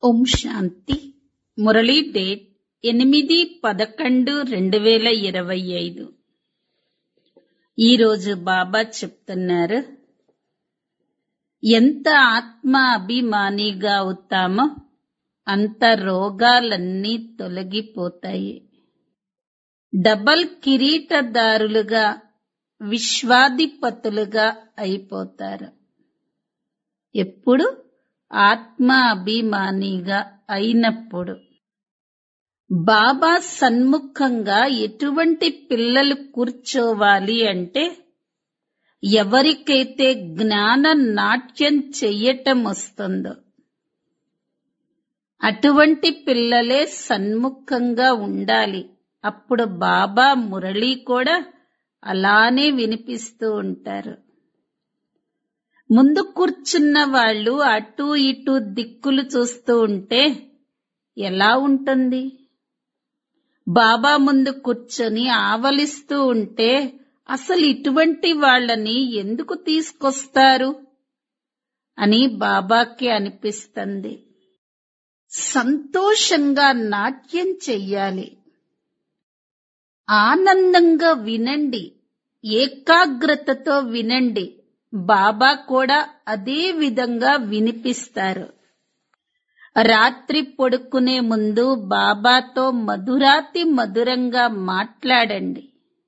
ఓం శాంతి Murali date ఎనిమిది పదకొండు రెండు వేల ఇరవై ఐదు ఈరోజు బాబా చెప్తున్నారు ఎంత ఆత్మ అభిమానిగా అవుతామో అంత రోగాలన్నీ తొలగిపోతాయి డబల్ కిరీటదారులుగా విశ్వాధిపతులుగా అయిపోతారు ఎప్పుడు ఆత్మ అభిమానిగా అయినప్పుడు బాబా సన్ముఖంగా ఎటువంటి పిల్లలు కూర్చోవాలి అంటే ఎవరికైతే జ్ఞాన నాట్యం చెయ్యటం వస్తుందో అటువంటి పిల్లలే సన్ముఖంగా ఉండాలి అప్పుడు బాబా మురళి కూడా అలానే వినిపిస్తూ ఉంటారు ముందు కూర్చున్న వాళ్ళు అటు ఇటు దిక్కులు చూస్తూ ఉంటే ఎలా ఉంటుంది బాబా ముందు కూర్చొని ఆవలిస్తూ ఉంటే అసలు ఇటువంటి వాళ్ళని ఎందుకు తీసుకొస్తారు అని బాబాకి అనిపిస్తుంది సంతోషంగా నాట్యం చెయ్యాలి ఆనందంగా వినండి ఏకాగ్రతతో వినండి బాబా కూడా అదే విధంగా వినిపిస్తారు రాత్రి పడుకునే ముందు బాబాతో మధురాతి మధురంగా మాట్లాడండి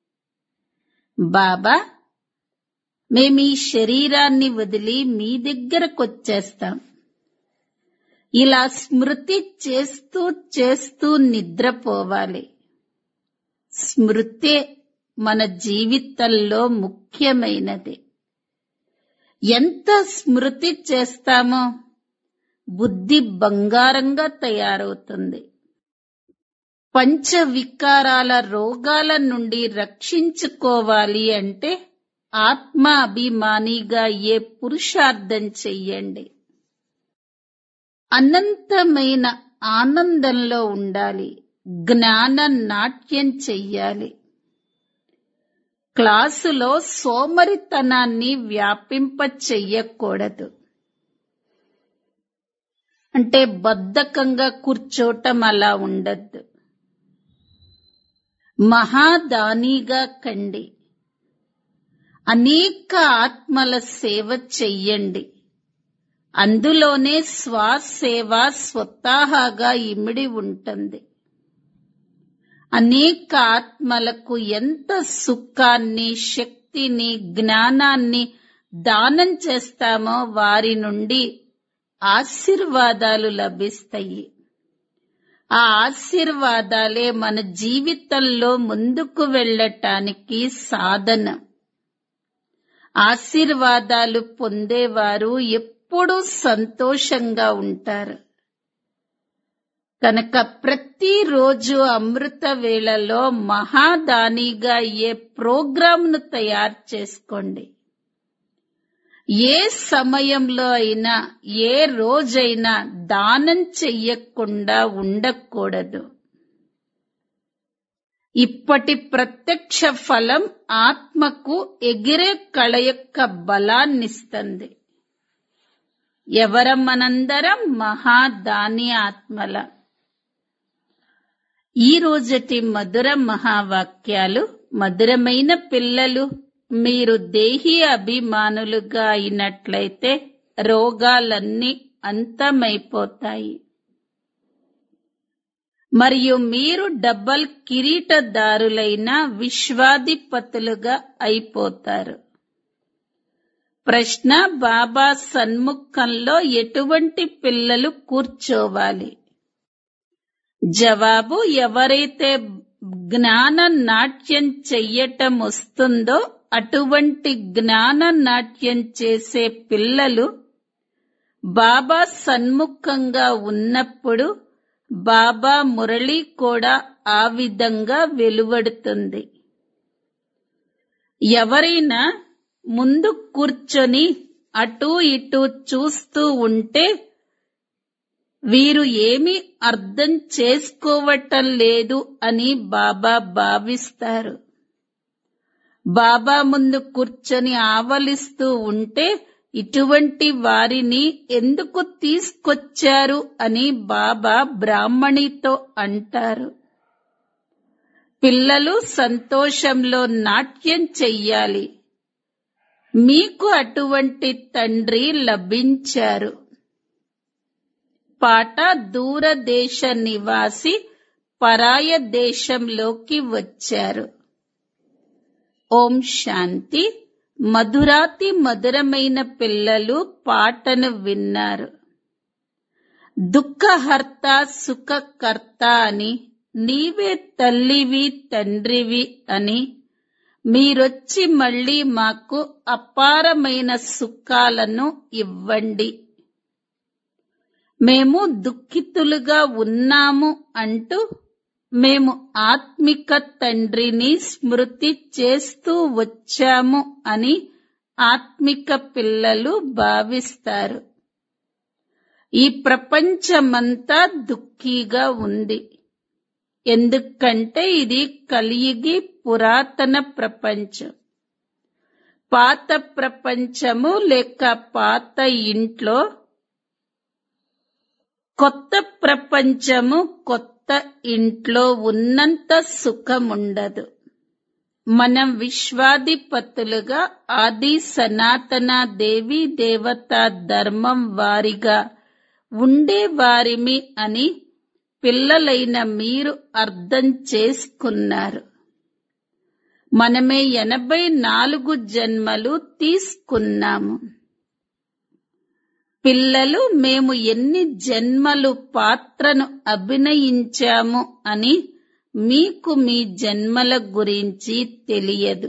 బాబా మేము ఈ శరీరాన్ని వదిలి మీ దగ్గరకొచ్చేస్తాం ఇలా స్మృతి చేస్తూ చేస్తూ నిద్రపోవాలి స్మృతే మన జీవితంలో ముఖ్యమైనది ఎంత స్మృతి చేస్తామో బుద్ధి బంగారంగా తయారవుతుంది పంచ వికారాల రోగాల నుండి రక్షించుకోవాలి అంటే ఆత్మ అభిమానిగా ఏ పురుషార్థం చెయ్యండి అనంతమైన ఆనందంలో ఉండాలి జ్ఞాన నాట్యం చెయ్యాలి క్లాసులో సోమరితనాన్ని వ్యాపింప చెయ్యకూడదు అంటే బద్ధకంగా కూర్చోటం అలా ఉండద్దు మహాదానిగా కండి అనేక ఆత్మల సేవ చెయ్యండి అందులోనే స్వసేవ స్వతహాగా ఇమిడి ఉంటుంది అనేక ఆత్మలకు ఎంత సుఖాన్ని శక్తిని జ్ఞానాన్ని దానం చేస్తామో వారి నుండి ఆశీర్వాదాలు లభిస్తాయి ఆ ఆశీర్వాదాలే మన జీవితంలో ముందుకు వెళ్ళటానికి సాధన ఆశీర్వాదాలు పొందేవారు ఎప్పుడూ సంతోషంగా ఉంటారు కనుక ప్రతిరోజు అమృత వేళలో మహాదానిగా ఏ ప్రోగ్రాంను తయారు చేసుకోండి ఏ సమయంలో అయినా ఏ రోజైనా దానం చెయ్యకుండా ఉండకూడదు ఇప్పటి ప్రత్యక్ష ఫలం ఆత్మకు ఎగిరే కళ యొక్క బలాన్నిస్తుంది ఎవరం మనందరం మహాదాని ఆత్మల ఈ రోజటి మధుర మహావాక్యాలు మధురమైన పిల్లలు మీరు దేహీ అభిమానులుగా అయినట్లయితే రోగాలన్నీ అంతమైపోతాయి మరియు మీరు డబ్బల్ కిరీటదారులైన విశ్వాధిపతులుగా అయిపోతారు ప్రశ్న బాబా సన్ముఖంలో ఎటువంటి పిల్లలు కూర్చోవాలి జవాబు ఎవరైతే జ్ఞాన నాట్యం చెయ్యటం వస్తుందో అటువంటి జ్ఞాన నాట్యం చేసే పిల్లలు బాబా సన్ముఖంగా ఉన్నప్పుడు బాబా మురళి కూడా ఆ విధంగా వెలువడుతుంది ఎవరైనా ముందు కూర్చొని అటూ ఇటూ చూస్తూ ఉంటే వీరు ఏమీ అర్థం చేసుకోవటం లేదు అని బాబా భావిస్తారు బాబా ముందు కూర్చొని ఆవలిస్తూ ఉంటే ఇటువంటి వారిని ఎందుకు తీసుకొచ్చారు అని బాబా బ్రాహ్మణితో అంటారు పిల్లలు సంతోషంలో నాట్యం చెయ్యాలి మీకు అటువంటి తండ్రి లభించారు పాట దూరదేశ నివాసి పరాయ దేశంలోకి వచ్చారు ఓం శాంతి మధురాతి మధురమైన పిల్లలు పాటను విన్నారు దుఃఖహర్త సుఖకర్త అని నీవే తల్లివి తండ్రివి అని మీరొచ్చి మళ్ళీ మాకు అపారమైన సుఖాలను ఇవ్వండి మేము దుఃఖితులుగా ఉన్నాము అంటూ మేము ఆత్మిక తండ్రిని స్మృతి చేస్తూ వచ్చాము అని ఆత్మిక పిల్లలు భావిస్తారు ఈ ప్రపంచమంతా దుఃఖీగా ఉంది ఎందుకంటే ఇది కలియుగి పురాతన ప్రపంచం పాత ప్రపంచము లేక పాత ఇంట్లో కొత్త ప్రపంచము కొత్త ఇంట్లో ఉన్నంత సుఖముండదు మనం విశ్వాధిపతులుగా ఆది సనాతన దేవి దేవత ధర్మం వారిగా ఉండే వారిమి అని పిల్లలైన మీరు అర్థం చేసుకున్నారు మనమే ఎనభై నాలుగు జన్మలు తీసుకున్నాము పిల్లలు మేము ఎన్ని జన్మలు పాత్రను అభినయించాము అని మీకు మీ జన్మల గురించి తెలియదు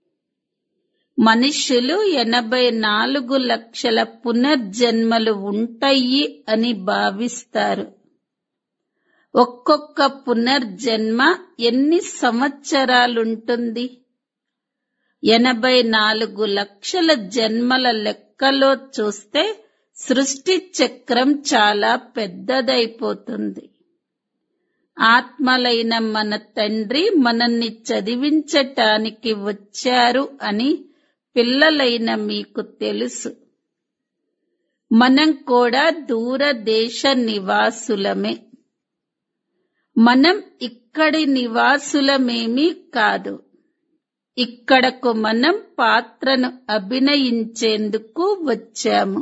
మనుషులు ఎనభై నాలుగు లక్షల పునర్జన్మలు ఉంటాయి అని భావిస్తారు ఒక్కొక్క పునర్జన్మ ఎన్ని సంవత్సరాలుంటుంది ఎనభై నాలుగు లక్షల జన్మల లెక్కలో చూస్తే సృష్టి చక్రం చాలా పెద్దదైపోతుంది ఆత్మలైన మన తండ్రి మనల్ని చదివించటానికి వచ్చారు అని పిల్లలైన మీకు తెలుసు మనం కూడా దూరదేశ నివాసులమే మనం ఇక్కడి నివాసులమేమీ కాదు ఇక్కడకు మనం పాత్రను అభినయించేందుకు వచ్చాము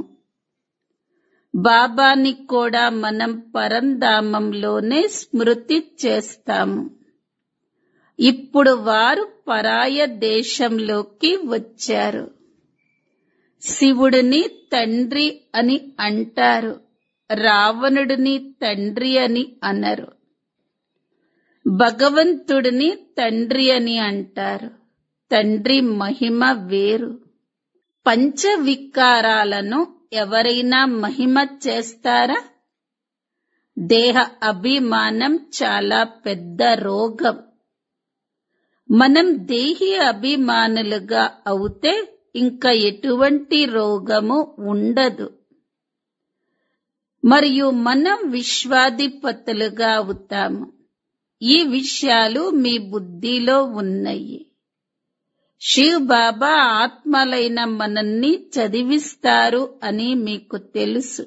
బాబాని కూడా మనం పరంధామంలోనే స్మృతి చేస్తాము ఇప్పుడు వారు పరాయ దేశంలోకి వచ్చారు శివుడిని తండ్రి అని అంటారు రావణుడిని తండ్రి అని అనరు భగవంతుడిని తండ్రి అని అంటారు తండ్రి మహిమ వేరు పంచవికారాలను ఎవరైనా మహిమ చేస్తారా దేహ అభిమానం చాలా పెద్ద రోగం మనం దేహి అభిమానులుగా అవుతే ఇంకా ఎటువంటి రోగము ఉండదు మరియు మనం విశ్వాధిపతులుగా అవుతాము ఈ విషయాలు మీ బుద్ధిలో ఉన్నాయి శివ్ బాబా ఆత్మలైన మనల్ని చదివిస్తారు అని మీకు తెలుసు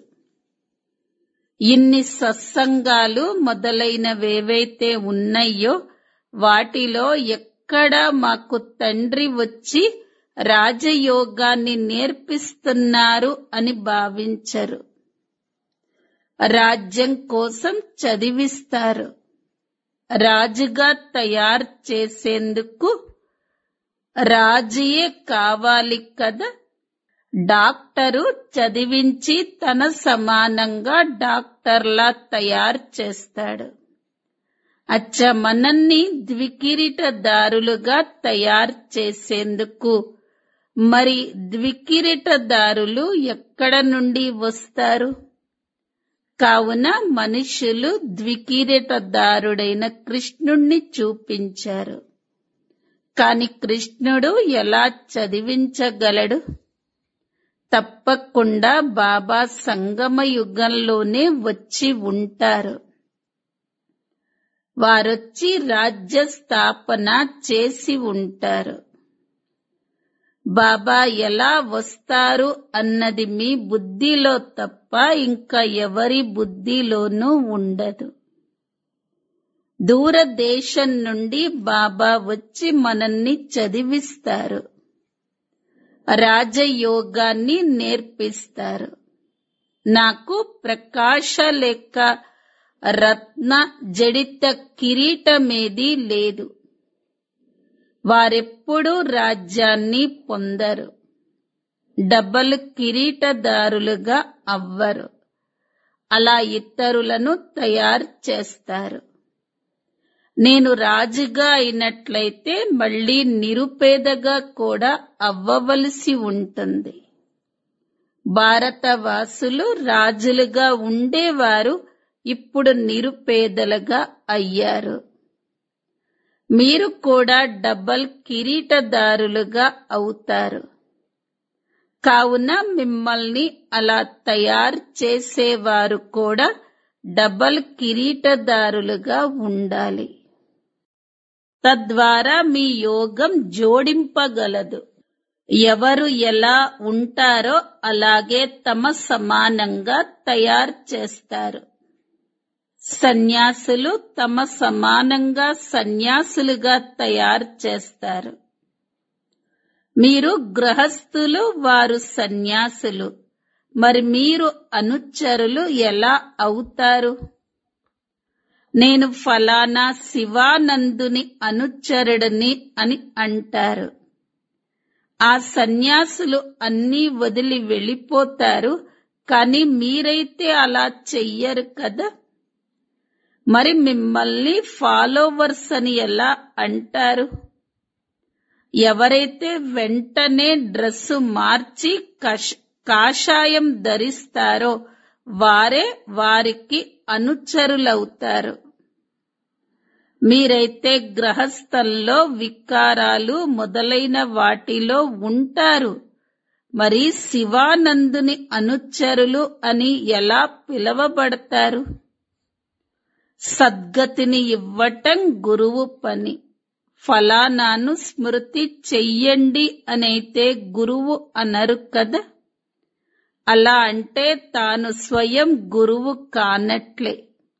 ఇన్ని సత్సంగాలు మొదలైనవేవైతే ఉన్నాయో వాటిలో ఎక్కడా మాకు తండ్రి వచ్చి రాజయోగాన్ని నేర్పిస్తున్నారు అని భావించరు రాజ్యం కోసం చదివిస్తారు రాజుగా తయారు చేసేందుకు రాజుయే కావాలి కదా డాక్టరు చదివించి తన సమానంగా డాక్టర్లా తయారు చేస్తాడు అచ్చ మనల్ని ద్వికిరీటదారులుగా తయారు చేసేందుకు మరి ద్వికిరీటదారులు ఎక్కడ నుండి వస్తారు కావున మనుషులు ద్వికిరీటదారుడైన కృష్ణుణ్ణి చూపించారు కాని కృష్ణుడు ఎలా చదివించగలడు తప్పకుండా బాబా సంగమ యుగంలోనే వచ్చి ఉంటారు వారొచ్చి రాజ్య స్థాపన చేసి ఉంటారు బాబా ఎలా వస్తారు అన్నది మీ బుద్ధిలో తప్ప ఇంకా ఎవరి బుద్ధిలోనూ ఉండదు దూరదేశం నుండి బాబా వచ్చి మనల్ని చదివిస్తారు రాజయోగాన్ని నేర్పిస్తారు నాకు ప్రకాశ లెక్క రత్న జడిత కిరీటమేదీ లేదు వారెప్పుడూ రాజ్యాన్ని పొందరు డబ్బలు కిరీటదారులుగా అవ్వరు అలా ఇతరులను తయారు చేస్తారు నేను రాజుగా అయినట్లయితే మళ్ళీ నిరుపేదగా కూడా అవ్వవలసి ఉంటుంది భారతవాసులు రాజులుగా ఉండేవారు ఇప్పుడు నిరుపేదలుగా అయ్యారు మీరు కూడా డబల్ కిరీటదారులుగా అవుతారు కావున మిమ్మల్ని అలా తయారు చేసేవారు కూడా డబల్ కిరీటదారులుగా ఉండాలి తద్వారా మీ యోగం జోడింపగలదు ఎవరు ఎలా ఉంటారో అలాగే తమ సమానంగా తయారు చేస్తారు సన్యాసులు తమ సమానంగా సన్యాసులుగా తయారు చేస్తారు మీరు గృహస్థులు వారు సన్యాసులు మరి మీరు అనుచరులు ఎలా అవుతారు నేను ఫలానా శివానందుని అనుచరుడిని అని అంటారు ఆ సన్యాసులు అన్నీ వదిలి వెళ్ళిపోతారు కానీ మీరైతే అలా చెయ్యరు కదా మరి మిమ్మల్ని ఫాలోవర్స్ అని ఎలా అంటారు ఎవరైతే వెంటనే డ్రెస్సు మార్చి కష్ కాషాయం ధరిస్తారో వారే వారికి అనుచరులవుతారు మీరైతే గ్రహస్థంలో వికారాలు మొదలైన వాటిలో ఉంటారు మరి శివానందుని అనుచరులు అని ఎలా పిలవబడతారు సద్గతిని ఇవ్వటం గురువు పని ఫలానాను స్మృతి చెయ్యండి అనైతే గురువు అనరు కదా అలా అంటే తాను స్వయం గురువు కానట్లే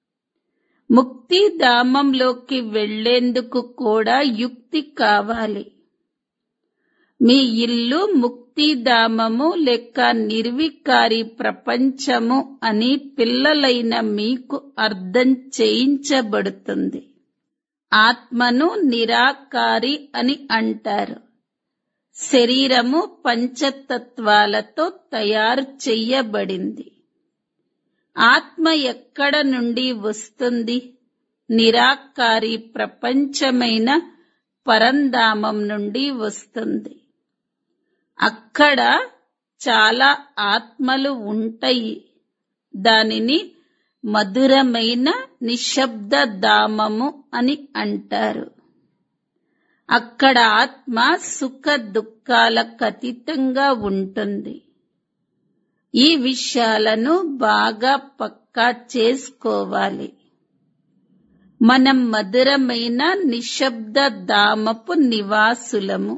ముక్తిధామంలోకి వెళ్లేందుకు కూడా యుక్తి కావాలి మీ ఇల్లు ముక్తిధామము లేక నిర్వికారి ప్రపంచము అని పిల్లలైన మీకు అర్థం చేయించబడుతుంది ఆత్మను నిరాకారి అని అంటారు శరీరము పంచతత్వాలతో తయారు చెయ్యబడింది ఆత్మ ఎక్కడ నుండి వస్తుంది నిరాకారి ప్రపంచమైన పరంధామం నుండి వస్తుంది అక్కడ చాలా ఆత్మలు ఉంటాయి దానిని మధురమైన నిశ్శబ్ద ధామము అని అంటారు అక్కడ ఆత్మ సుఖ దుఃఖాలకు అతీతంగా ఉంటుంది ఈ విషయాలను బాగా పక్కా చేసుకోవాలి మనం మధురమైన నిశ్శబ్ద ధామపు నివాసులము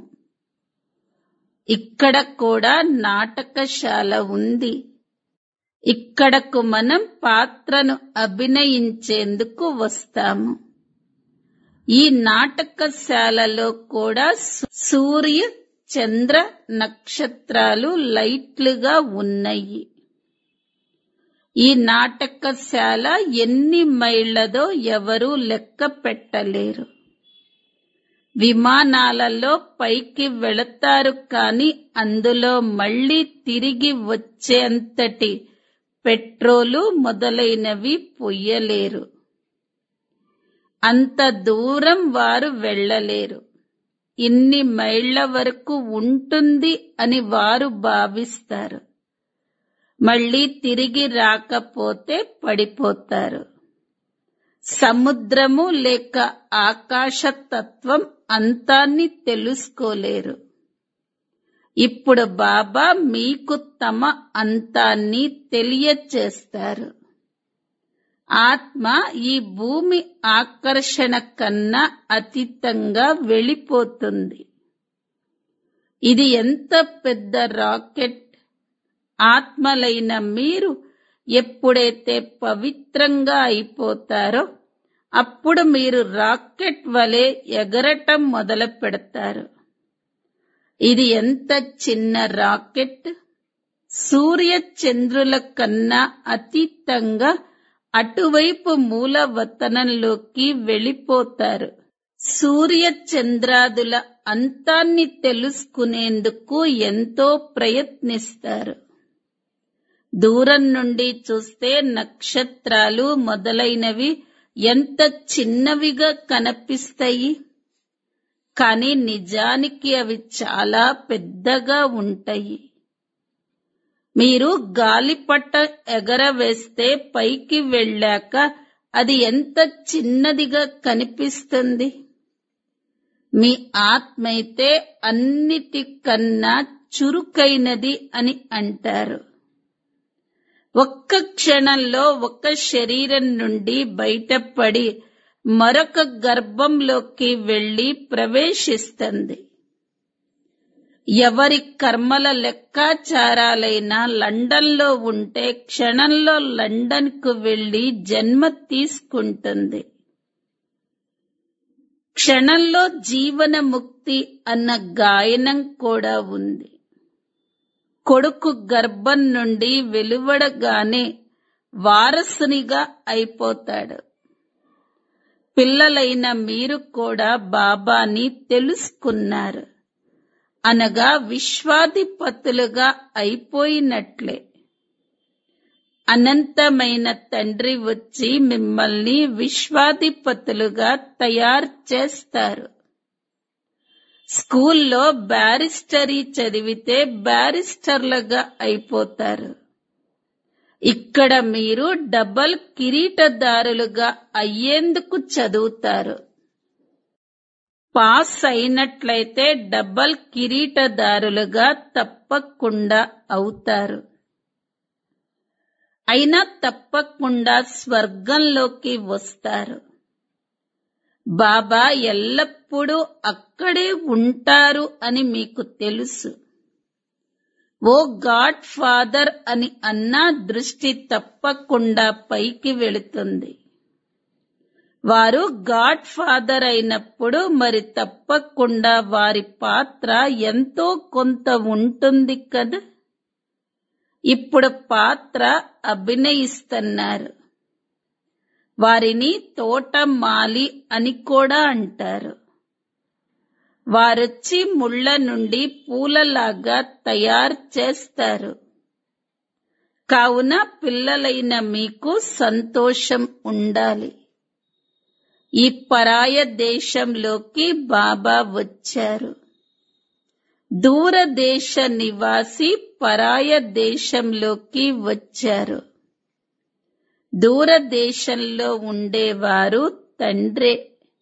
ఇక్కడ కూడా నాటకశాల ఉంది ఇక్కడకు మనం పాత్రను అభినయించేందుకు వస్తాము ఈ నాటకశాలలో కూడా సూర్య చంద్ర నక్షత్రాలు లైట్లుగా ఉన్నాయి ఈ నాటకశాల ఎన్ని మైళ్లదో ఎవరూ లెక్క పెట్టలేరు విమానాలలో పైకి వెళతారు కాని అందులో మళ్ళీ తిరిగి వచ్చేంతటి పెట్రోలు మొదలైనవి పొయ్యలేరు అంత దూరం వారు వెళ్ళలేరు ఇన్ని మైళ్ల వరకు ఉంటుంది అని వారు భావిస్తారు మళ్ళీ తిరిగి రాకపోతే పడిపోతారు సముద్రము లేక ఆకాశతత్వం అంతాన్ని తెలుసుకోలేరు ఇప్పుడు బాబా మీకు తమ అంతాన్ని తెలియచేస్తారు ఆత్మ ఈ భూమి ఆకర్షణ కన్నా అతీతంగా వెళ్ళిపోతుంది ఇది ఎంత పెద్ద రాకెట్ ఆత్మలైన మీరు ఎప్పుడైతే పవిత్రంగా అయిపోతారో అప్పుడు మీరు రాకెట్ వలె ఎగరటం మొదలు పెడతారు ఇది ఎంత చిన్న రాకెట్ సూర్య చంద్రుల కన్నా అతీతంగా అటువైపు మూలవతనంలోకి వెళ్ళిపోతారు సూర్య చంద్రాదుల అంతాన్ని తెలుసుకునేందుకు ఎంతో ప్రయత్నిస్తారు దూరం నుండి చూస్తే నక్షత్రాలు మొదలైనవి ఎంత చిన్నవిగా కనిపిస్తాయి కానీ నిజానికి అవి చాలా పెద్దగా ఉంటాయి మీరు గాలిపట ఎగరవేస్తే పైకి వెళ్ళాక అది ఎంత చిన్నదిగా కనిపిస్తుంది మీ ఆత్మ అయితే అన్నిటికన్నా చురుకైనది అని అంటారు ఒక్క క్షణంలో ఒక శరీరం నుండి బయటపడి మరొక గర్భంలోకి వెళ్లి ప్రవేశిస్తుంది ఎవరి కర్మల లెక్కాచారాలైనా లండన్లో ఉంటే క్షణంలో లండన్కు వెళ్లి జన్మ తీసుకుంటుంది క్షణంలో జీవన ముక్తి అన్న గాయనం కూడా ఉంది కొడుకు గర్భం నుండి వెలువడగానే వారసునిగా అయిపోతాడు పిల్లలైన మీరు కూడా బాబాని తెలుసుకున్నారు అనగా విశ్వాధిపతులుగా అయిపోయినట్లే అనంతమైన తండ్రి వచ్చి మిమ్మల్ని విశ్వాధిపతులుగా తయారు చేస్తారు స్కూల్లో బ్యారిస్టరీ చదివితే బ్యారిస్టర్లుగా అయిపోతారు ఇక్కడ మీరు డబల్ కిరీటదారులుగా అయ్యేందుకు చదువుతారు పాస్ అయినట్లయితే డబల్ కిరీటదారులుగా తప్పకుండా అవుతారు అయినా తప్పకుండా స్వర్గంలోకి వస్తారు బాబా ఎల్లప్పుడూ అక్కడే ఉంటారు అని మీకు తెలుసు ఓ గాడ్ ఫాదర్ అని అన్నా దృష్టి తప్పకుండా పైకి వెళుతుంది వారు గాడ్ ఫాదర్ అయినప్పుడు మరి తప్పకుండా వారి పాత్ర ఎంతో కొంత ఉంటుంది కదా ఇప్పుడు పాత్ర అభినయిస్తున్నారు వారిని తోటమాలి అని కూడా అంటారు వారొచ్చి ముళ్ళ నుండి పూలలాగా తయారు చేస్తారు కావున పిల్లలైన మీకు సంతోషం ఉండాలి ఈ పరాయ దేశంలోకి బాబా వచ్చారు దూరదేశ నివాసి పరాయ దేశంలోకి వచ్చారు దూరదేశంలో ఉండేవారు తండ్రే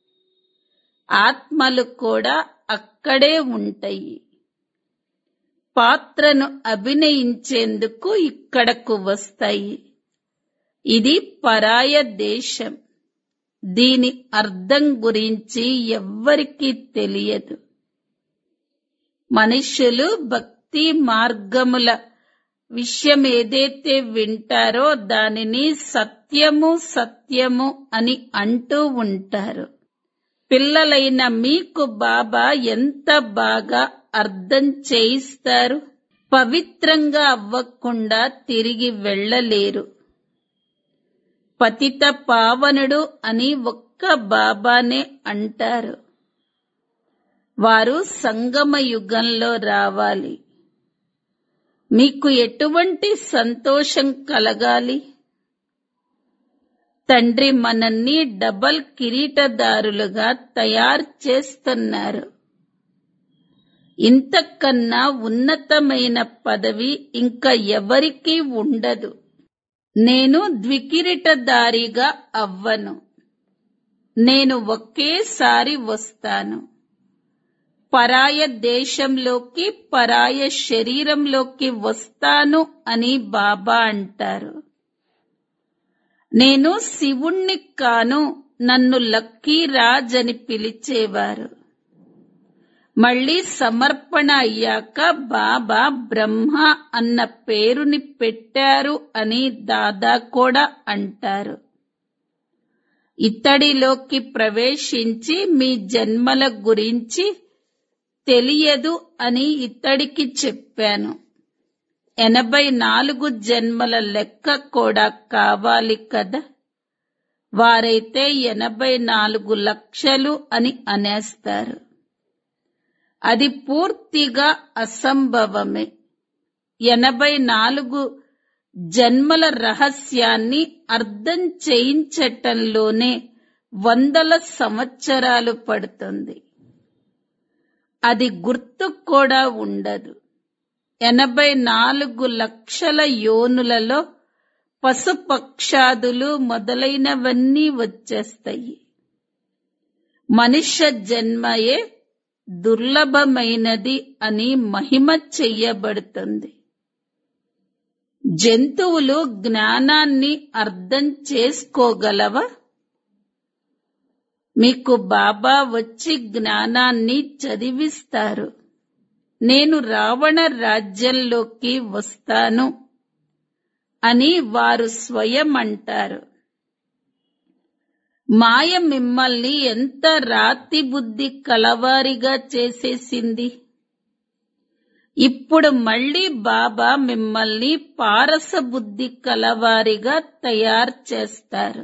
ఆత్మలు కూడా అక్కడే ఉంటాయి పాత్రను అభినయించేందుకు ఇక్కడకు వస్తాయి ఇది పరాయ దేశం దీని అర్థం గురించి ఎవ్వరికీ తెలియదు మనుషులు భక్తి మార్గముల విషయం ఏదైతే వింటారో దానిని సత్యము సత్యము అని అంటూ ఉంటారు పిల్లలైన మీకు బాబా ఎంత బాగా అర్థం చేయిస్తారు పవిత్రంగా అవ్వకుండా తిరిగి వెళ్ళలేరు పతిత పావనుడు అని ఒక్క బాబానే అంటారు వారు సంగమ యుగంలో రావాలి మీకు ఎటువంటి సంతోషం కలగాలి తండ్రి మనల్ని డబల్ కిరీటదారులుగా తయారు చేస్తున్నారు ఇంతకన్నా ఉన్నతమైన పదవి ఇంకా ఎవరికీ ఉండదు నేను ద్వికిరీటదారిగా అవ్వను నేను ఒకేసారి వస్తాను పరాయ దేశంలోకి పరాయ శరీరంలోకి వస్తాను అని బాబా అంటారు నేను శివుణ్ణి కాను నన్ను లక్కీ రాజ్ అని పిలిచేవారు మళ్ళీ సమర్పణ అయ్యాక బాబా బ్రహ్మ అన్న పేరుని పెట్టారు అని దాదా కూడా అంటారు ఇతడిలోకి ప్రవేశించి మీ జన్మల గురించి తెలియదు అని ఇతడికి చెప్పాను ఎనభై నాలుగు జన్మల లెక్క కూడా కావాలి కదా వారైతే ఎనభై నాలుగు లక్షలు అని అనేస్తారు అది పూర్తిగా అసంభవమే ఎనభై నాలుగు జన్మల రహస్యాన్ని అర్థం చేయించటంలోనే వందల సంవత్సరాలు పడుతుంది అది గుర్తు కూడా ఉండదు ఎనభై నాలుగు లక్షల యోనులలో పశుపక్షాదులు మొదలైనవన్నీ వచ్చేస్తాయి మనుష్య జన్మయే దుర్లభమైనది అని మహిమ చెయ్యబడుతుంది జంతువులు జ్ఞానాన్ని అర్థం చేసుకోగలవా మీకు బాబా వచ్చి జ్ఞానాన్ని చదివిస్తారు నేను రావణ రాజ్యంలోకి వస్తాను అని వారు స్వయం అంటారు మాయ మిమ్మల్ని ఎంత రాతి బుద్ధి కలవారిగా చేసేసింది ఇప్పుడు మళ్ళీ బాబా మిమ్మల్ని పారస బుద్ధి కలవారిగా తయారు చేస్తారు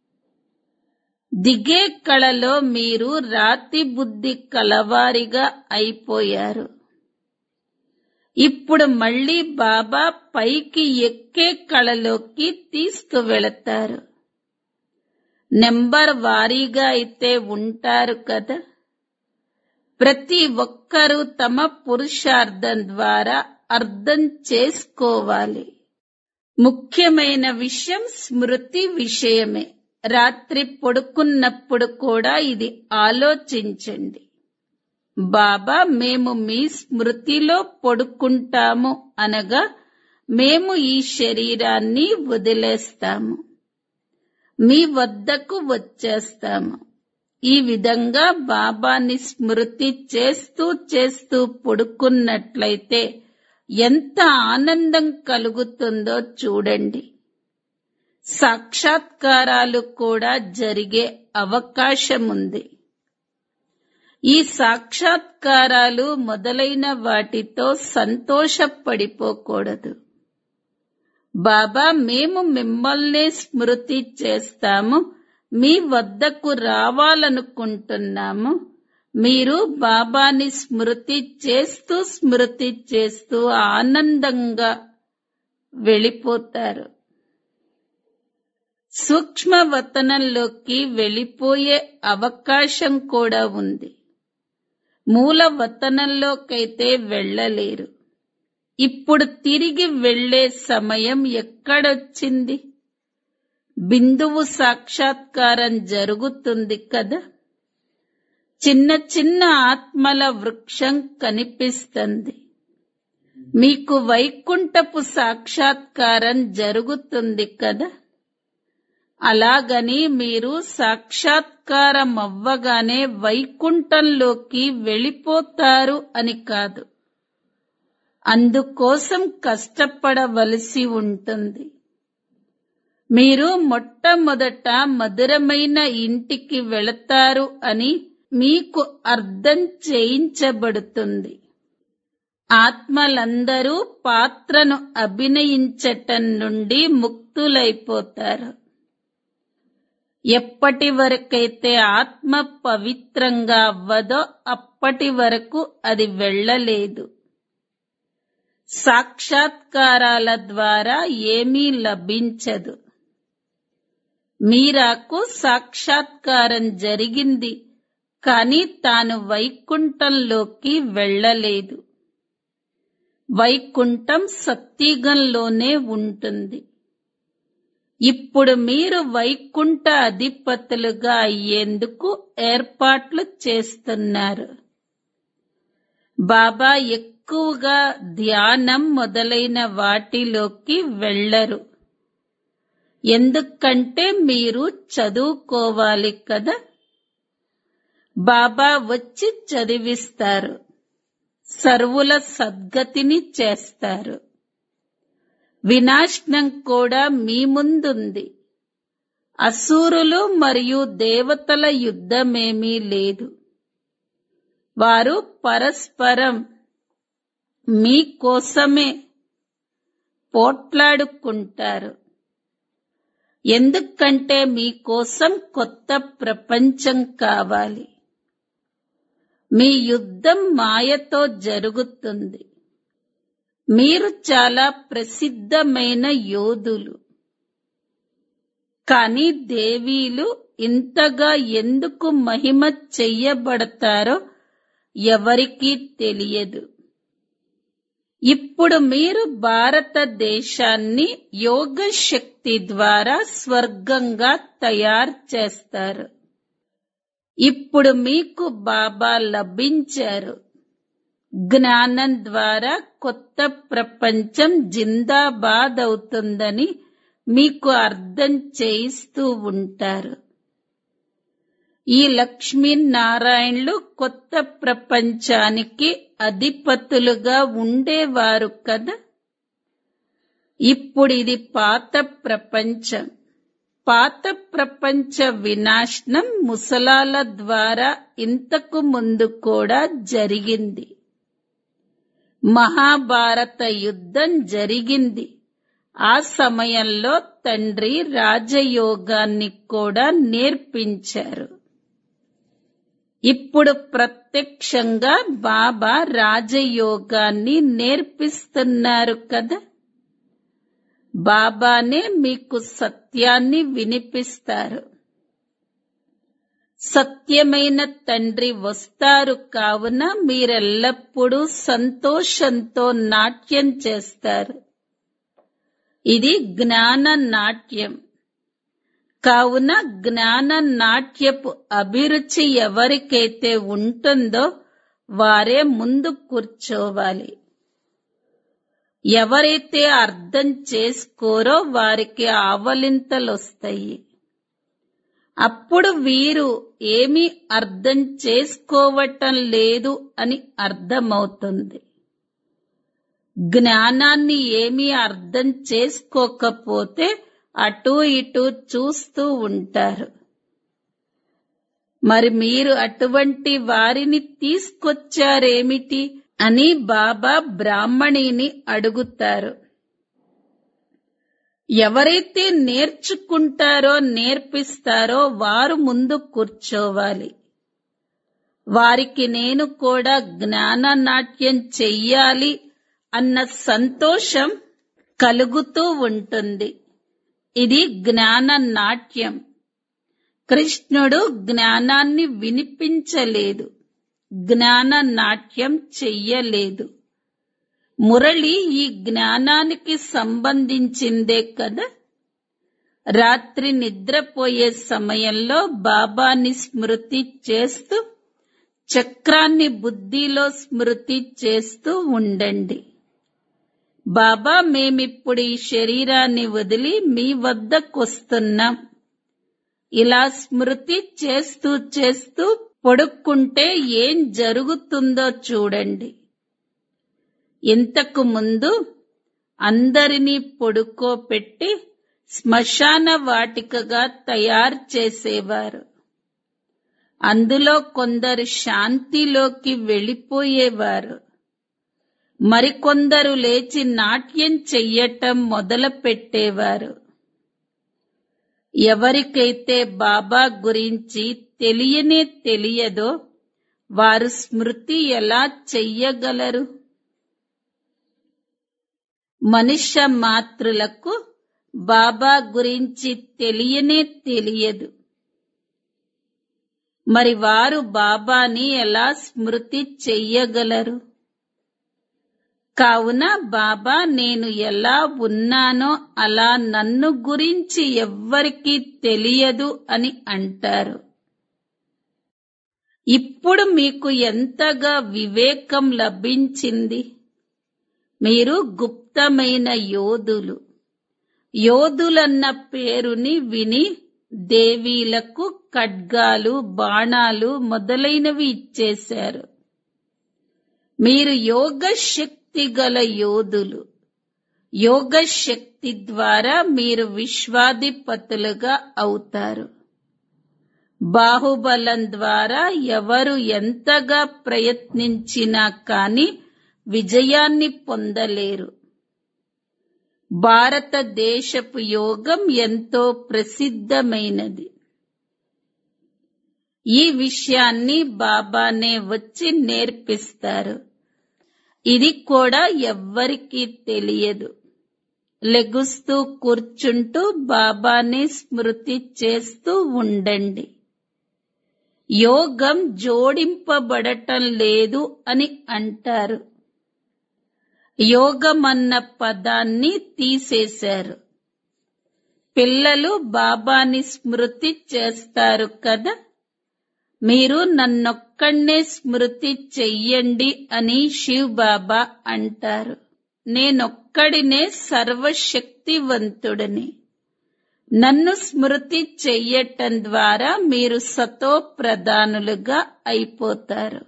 దిగే కళలో మీరు రాతి బుద్ధి కలవారిగా అయిపోయారు ఇప్పుడు మళ్ళీ బాబా పైకి ఎక్కే కళలోకి తీసుకువెళతారు నెంబర్ వారీగా అయితే ఉంటారు కదా ప్రతి ఒక్కరూ తమ పురుషార్థం ద్వారా అర్థం చేసుకోవాలి ముఖ్యమైన విషయం స్మృతి విషయమే రాత్రి పడుకున్నప్పుడు కూడా ఇది ఆలోచించండి బాబా మేము మీ స్మృతిలో పడుకుంటాము అనగా మేము ఈ శరీరాన్ని వదిలేస్తాము మీ వద్దకు వచ్చేస్తాము ఈ విధంగా బాబాని స్మృతి చేస్తూ చేస్తూ పడుకున్నట్లయితే ఎంత ఆనందం కలుగుతుందో చూడండి సాక్షాత్కారాలు కూడా జరిగే అవకాశం ఉంది ఈ సాక్షాత్కారాలు మొదలైన వాటితో సంతోషపడిపోకూడదు బాబా మేము మిమ్మల్నే స్మృతి చేస్తాము మీ వద్దకు రావాలనుకుంటున్నాము మీరు బాబాని స్మృతి చేస్తూ స్మృతి చేస్తూ ఆనందంగా వెళ్ళిపోతారు సూక్ష్మవతనంలోకి వెళ్ళిపోయే అవకాశం కూడా ఉంది మూల వతనంలోకైతే వెళ్ళలేరు ఇప్పుడు తిరిగి వెళ్లే సమయం ఎక్కడొచ్చింది బిందువు సాక్షాత్కారం జరుగుతుంది కదా చిన్న చిన్న ఆత్మల వృక్షం కనిపిస్తుంది మీకు వైకుంఠపు సాక్షాత్కారం జరుగుతుంది కదా అలాగని మీరు సాక్షాత్కారం అవ్వగానే వైకుంఠంలోకి వెళ్ళిపోతారు అని కాదు అందుకోసం కష్టపడవలసి ఉంటుంది మీరు మొట్టమొదట మధురమైన ఇంటికి వెళతారు అని మీకు అర్థం చేయించబడుతుంది ఆత్మలందరూ పాత్రను అభినయించటం నుండి ముక్తులైపోతారు ఎప్పటి వరకైతే ఆత్మ పవిత్రంగా అవ్వదో అప్పటి వరకు అది వెళ్ళలేదు సాక్షాత్కారాల ద్వారా ఏమీ లభించదు మీరాకు సాక్షాత్కారం జరిగింది కాని తాను వైకుంఠంలోకి వెళ్ళలేదు వైకుంఠం సత్యుగంలోనే ఉంటుంది ఇప్పుడు మీరు వైకుంఠ అధిపతులుగా అయ్యేందుకు ఏర్పాట్లు చేస్తున్నారు బాబా ఎక్కువగా ధ్యానం మొదలైన వాటిలోకి వెళ్ళరు ఎందుకంటే మీరు చదువుకోవాలి కదా బాబా వచ్చి చదివిస్తారు సర్వుల సద్గతిని చేస్తారు వినాశనం కూడా మీ ముందుంది అసూరులు మరియు దేవతల యుద్ధమేమీ లేదు వారు పరస్పరం మీకోసమే పోట్లాడుకుంటారు ఎందుకంటే మీకోసం కొత్త ప్రపంచం కావాలి మీ యుద్ధం మాయతో జరుగుతుంది మీరు చాలా ప్రసిద్ధమైన యోధులు కానీ దేవీలు ఇంతగా ఎందుకు మహిమ చెయ్యబడతారో ఎవరికీ తెలియదు ఇప్పుడు మీరు భారతదేశాన్ని యోగ శక్తి ద్వారా స్వర్గంగా తయారు చేస్తారు ఇప్పుడు మీకు బాబా లభించారు జ్ఞానం ద్వారా కొత్త ప్రపంచం జిందాబాద్ అవుతుందని మీకు అర్థం చేయిస్తూ ఉంటారు ఈ లక్ష్మీనారాయణులు కొత్త ప్రపంచానికి అధిపతులుగా ఉండేవారు కదా ఇప్పుడు ఇది పాత ప్రపంచం పాత ప్రపంచ వినాశనం ముసలాల ద్వారా ఇంతకు ముందు కూడా జరిగింది మహాభారత యుద్ధం జరిగింది ఆ సమయంలో తండ్రి రాజయోగాన్ని కూడా నేర్పించారు ఇప్పుడు ప్రత్యక్షంగా బాబా రాజయోగాన్ని నేర్పిస్తున్నారు కదా బాబానే మీకు సత్యాన్ని వినిపిస్తారు సత్యమైన తండ్రి వస్తారు కావున మీరెల్లప్పుడూ సంతోషంతో నాట్యం చేస్తారు ఇది జ్ఞాన నాట్యం కావున జ్ఞాన నాట్యపు అభిరుచి ఎవరికైతే ఉంటుందో వారే ముందు కూర్చోవాలి ఎవరైతే అర్థం చేసుకోరో వారికి ఆవలింతలొస్తాయి అప్పుడు వీరు ఏమీ అర్థం చేసుకోవటం లేదు అని అర్థమవుతుంది జ్ఞానాన్ని ఏమీ అర్థం చేసుకోకపోతే అటూ ఇటూ చూస్తూ ఉంటారు మరి మీరు అటువంటి వారిని తీసుకొచ్చారేమిటి అని బాబా బ్రాహ్మణిని అడుగుతారు ఎవరైతే నేర్చుకుంటారో నేర్పిస్తారో వారు ముందు కూర్చోవాలి వారికి నేను కూడా జ్ఞాన నాట్యం చెయ్యాలి అన్న సంతోషం కలుగుతూ ఉంటుంది ఇది జ్ఞాన నాట్యం కృష్ణుడు జ్ఞానాన్ని వినిపించలేదు జ్ఞాన నాట్యం చెయ్యలేదు మురళి ఈ జ్ఞానానికి సంబంధించిందే కదా రాత్రి నిద్రపోయే సమయంలో బాబాని స్మృతి చేస్తూ చక్రాన్ని బుద్ధిలో స్మృతి చేస్తూ ఉండండి బాబా మేమిప్పుడు ఈ శరీరాన్ని వదిలి మీ వద్దకొస్తున్నాం ఇలా స్మృతి చేస్తూ చేస్తూ పడుకుంటే ఏం జరుగుతుందో చూడండి ఇంతకు ముందు అందరినీ పొడుకోపెట్టి శ్మశాన వాటికగా తయారు చేసేవారు అందులో కొందరు శాంతిలోకి వెళ్ళిపోయేవారు మరికొందరు లేచి నాట్యం చెయ్యటం మొదలు పెట్టేవారు ఎవరికైతే బాబా గురించి తెలియనే తెలియదో వారు స్మృతి ఎలా చెయ్యగలరు మనుష్య మాతృలకు బాబా గురించి తెలియనే తెలియదు మరి వారు బాబాని ఎలా స్మృతి చెయ్యగలరు కావున బాబా నేను ఎలా ఉన్నానో అలా నన్ను గురించి ఎవ్వరికీ తెలియదు అని అంటారు ఇప్పుడు మీకు ఎంతగా వివేకం లభించింది మీరు గుప్తమైన యోధులు యోధులన్న పేరుని విని దేవీలకు ఖడ్గాలు బాణాలు మొదలైనవి ఇచ్చేశారు మీరు యోగ శక్తి గల యోధులు యోగ శక్తి ద్వారా మీరు విశ్వాధిపతులుగా అవుతారు బాహుబలం ద్వారా ఎవరు ఎంతగా ప్రయత్నించినా కాని విజయాన్ని పొందలేరు భారతదేశపు యోగం ఎంతో ప్రసిద్ధమైనది ఈ విషయాన్ని బాబానే వచ్చి నేర్పిస్తారు ఇది కూడా ఎవ్వరికీ తెలియదు లెగుస్తూ కూర్చుంటూ బాబాని స్మృతి చేస్తూ ఉండండి యోగం జోడింపబడటం లేదు అని అంటారు యోగమన్న పదాన్ని తీసేశారు పిల్లలు బాబాని స్మృతి చేస్తారు కదా మీరు నన్నొక్కడే స్మృతి చెయ్యండి అని శివ్ బాబా అంటారు నేనొక్కడినే సర్వశక్తివంతుడిని నన్ను స్మృతి చెయ్యటం ద్వారా మీరు సతో ప్రధానులుగా అయిపోతారు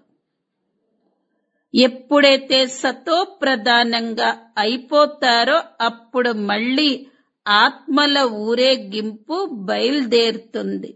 ఎప్పుడైతే సతో ప్రధానంగా అయిపోతారో అప్పుడు మళ్ళీ ఆత్మల ఊరేగింపు బయలుదేరుతుంది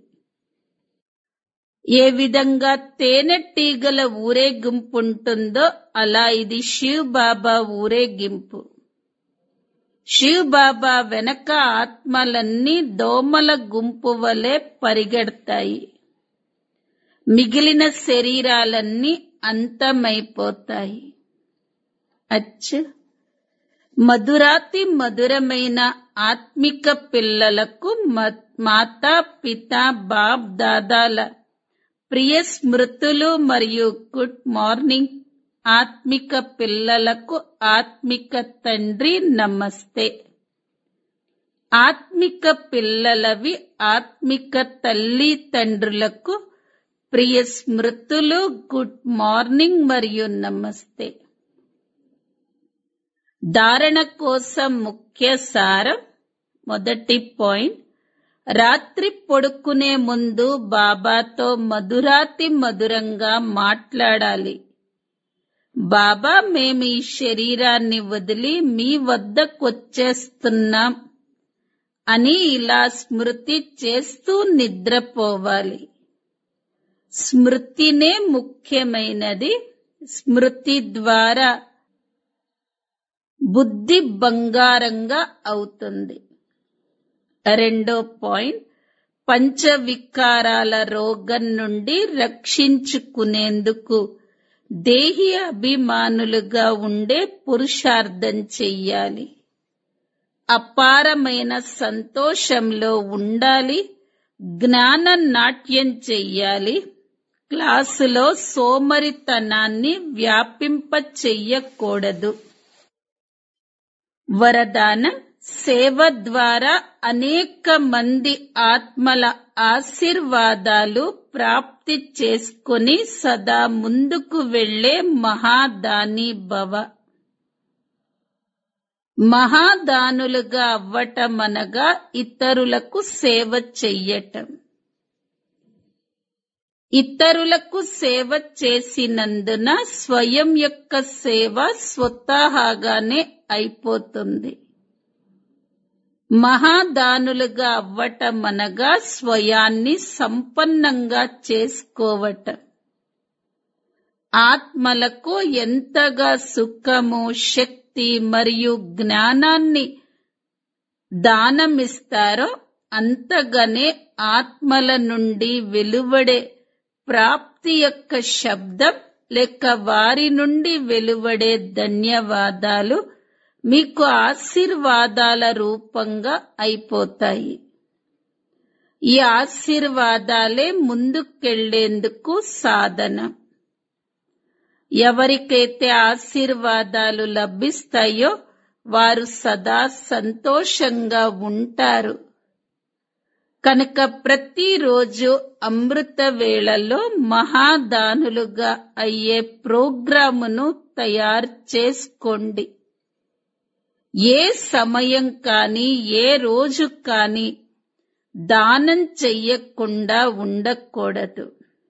ఏ విధంగా తేనెటీగల ఊరేగింపు ఉంటుందో అలా ఇది శివ్ బాబా ఊరేగింపు శివ్ బాబా వెనక ఆత్మలన్నీ దోమల గుంపు వలె పరిగెడతాయి మిగిలిన శరీరాలన్నీ అంతమైపోతాయి అచ్చ మధురాతి మధురమైన ఆత్మిక పిల్లలకు మాతా పిత బాప్ దాదాల ప్రియ స్మృతులు మరియు గుడ్ మార్నింగ్ ఆత్మిక పిల్లలకు ఆత్మిక తండ్రి నమస్తే ఆత్మిక పిల్లలవి ఆత్మిక తల్లి తండ్రులకు ప్రియ స్మృతులు గుడ్ మార్నింగ్ మరియు నమస్తే ధారణ కోసం ముఖ్య సారం మొదటి పాయింట్ రాత్రి పడుకునే ముందు బాబాతో మధురాతి మధురంగా మాట్లాడాలి బాబా మేము ఈ శరీరాన్ని వదిలి మీ వద్దకొచ్చేస్తున్నాం అని ఇలా స్మృతి చేస్తూ నిద్రపోవాలి స్మృతినే ముఖ్యమైనది స్మృతి ద్వారా బుద్ధి బంగారంగా అవుతుంది రెండో పాయింట్ పంచవికారాల రోగం నుండి రక్షించుకునేందుకు దేహి అభిమానులుగా ఉండే పురుషార్థం చెయ్యాలి అపారమైన సంతోషంలో ఉండాలి జ్ఞాన నాట్యం చెయ్యాలి క్లాసులో సోమరితనాన్ని వ్యాపింప చెయ్యకూడదు వరదానం సేవ ద్వారా అనేక మంది ఆత్మల ఆశీర్వాదాలు ప్రాప్తి చేసుకుని సదా ముందుకు వెళ్లే మహాదాని భవ మహాదానులుగా అవ్వటం అనగా ఇతరులకు సేవ చెయ్యటం ఇతరులకు సేవ చేసినందున స్వయం యొక్క సేవ స్వతహాగానే అయిపోతుంది మహాదానులుగా అవ్వటం అనగా స్వయాన్ని సంపన్నంగా చేసుకోవటం ఆత్మలకు ఎంతగా సుఖము శక్తి మరియు జ్ఞానాన్ని దానమిస్తారో అంతగానే ఆత్మల నుండి వెలువడే ప్రాప్తి యొక్క శబ్దం లేక వారి నుండి వెలువడే ధన్యవాదాలు మీకు ఆశీర్వాదాల రూపంగా అయిపోతాయి ఈ ఆశీర్వాదాలే ముందుకెళ్లేందుకు సాధన ఎవరికైతే ఆశీర్వాదాలు లభిస్తాయో వారు సదా సంతోషంగా ఉంటారు కనుక ప్రతిరోజు అమృత వేళలో మహాదానులుగా అయ్యే ప్రోగ్రామును తయారు చేసుకోండి ఏ సమయం కానీ ఏ రోజు కానీ దానం చెయ్యకుండా ఉండకూడదు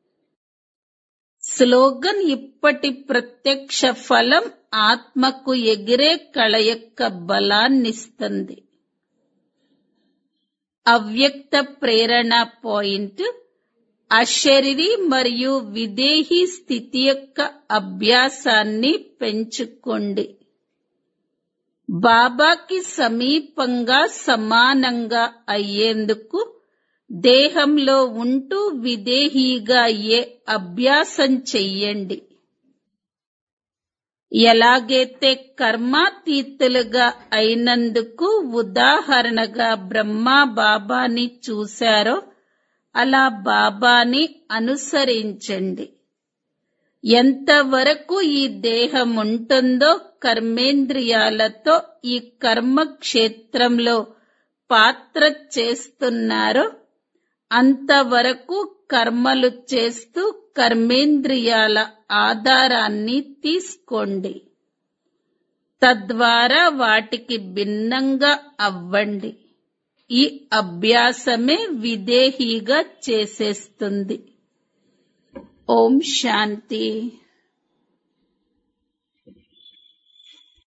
స్లోగన్ ఇప్పటి ప్రత్యక్ష ఫలం ఆత్మకు ఎగిరే కళ యొక్క బలాన్నిస్తుంది అవ్యక్త ప్రేరణ పాయింట్ అశరీరి మరియు విదేహీ స్థితి యొక్క అభ్యాసాన్ని పెంచుకోండి బాబాకి సమీపంగా సమానంగా అయ్యేందుకు దేహంలో ఉంటూ విదేహీగా అయ్యే అభ్యాసం చెయ్యండి ఎలాగైతే కర్మాతీతులుగా అయినందుకు ఉదాహరణగా బ్రహ్మా బాబాని చూశారో అలా బాబాని అనుసరించండి ఎంతవరకు ఈ దేహం ఉంటుందో కర్మేంద్రియాలతో ఈ కర్మ క్షేత్రంలో పాత్ర చేస్తున్నారో అంతవరకు కర్మలు చేస్తూ కర్మేంద్రియాల ఆధారాన్ని తీసుకోండి తద్వారా వాటికి భిన్నంగా అవ్వండి ఈ అభ్యాసమే విదేహీగా చేసేస్తుంది ఓం శాంతి